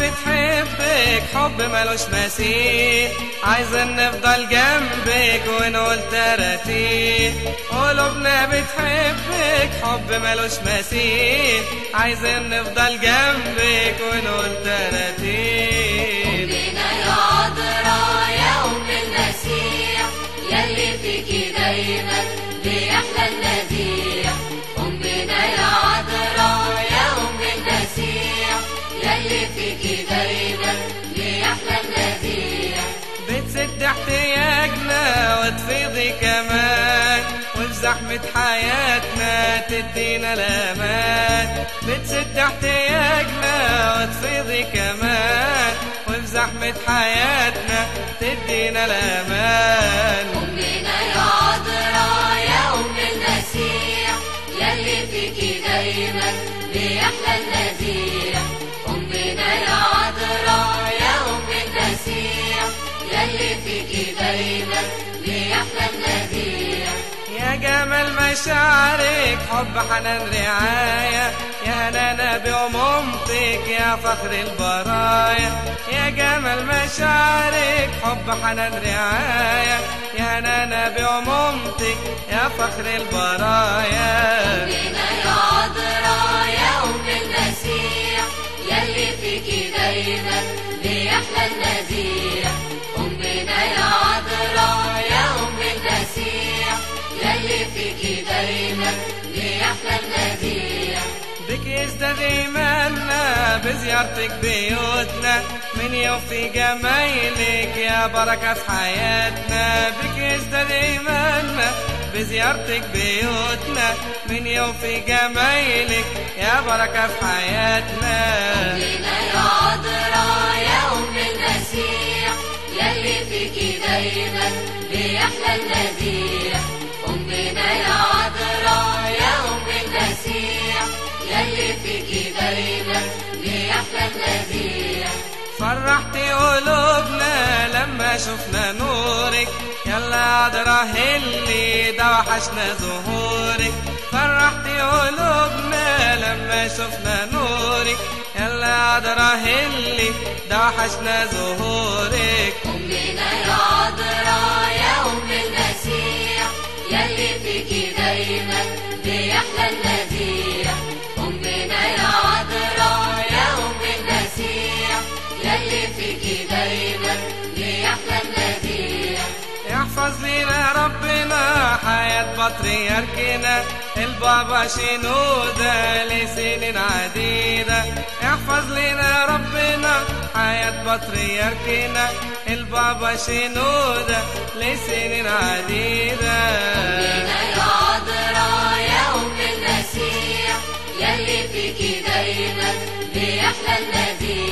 بتحبك حب ملوش مثيل عايزين نفضل جنبك ونقول تراتيل قلوبنا بتحبك حب ملوش مثيل عايزين نفضل جنبك ونقول تراتيل بنا يا عذراء يا أم المسيح يلي فيكي دايما بيحلى المديح أمنا يا عذراء يا أم المسيح يلي فيكي دايما بيحلى المديح بتسد احتياجنا وتفيضي كمان وفي زحمة حياتنا تدينا الأمان بتسد احتياجنا وتفيضي كمان وفي زحمة حياتنا تدينا الأمان أمنا يا عذراء يا أم المسيح يلي فيكي دايما بيحلى المديح أمنا يا عذراء يا أم المسيح يلي فيكي دايما بيحلى المديح يا جمال مشاعرك حب حنان رعاية يا نانا بأمومتك يا فخر البرايا يا جمال مشاعرك حب حنان رعاية يا نانا بأمومتك يا فخر البرايا أمنا يا عذراء يا أم المسيح يلي فيكي دايما بيحلى المديح أمنا يا عذراء يا أم المسيح يلي فيكي دايما بيحلى المديح بك يزداد إيماننا بزيارتك بيوتنا من يوفي جمايلك يا بركة في حياتنا بك يزداد إيماننا بزيارتك بيوتنا من يوفي جمايلك يا بركة في حياتنا أمنا يا عذراء يا أم المسيح يلي فيكي دايما بيحلى المديح أمنا يا عذراء يا أم المسيح يلي فيكي دايما بيحلى المديح فرحتي قلوبنا لما شفنا نورك يلا عذرا هلي ده وحشنا ظهورك فرحتي قلوبنا لما شفنا نورك يلا عذرا هلي ده وحشنا ظهورك أمنا يا عذراء يا أم المسيح يلي فيكي دايما بيحلى المديح أمنا يا عذراء يا أم المسيح يلي فيكي دايما بيحلى المديح يحفظ لنا ربنا حياة بطريركنا البابا شنودة لسنين عديدة يحفظ لنا ربنا حياة بطريركنا البابا شنودة لسنين عديدة أمنا يا عذراء يا أم المسيح يلي فيكي دايما بيحلى المديح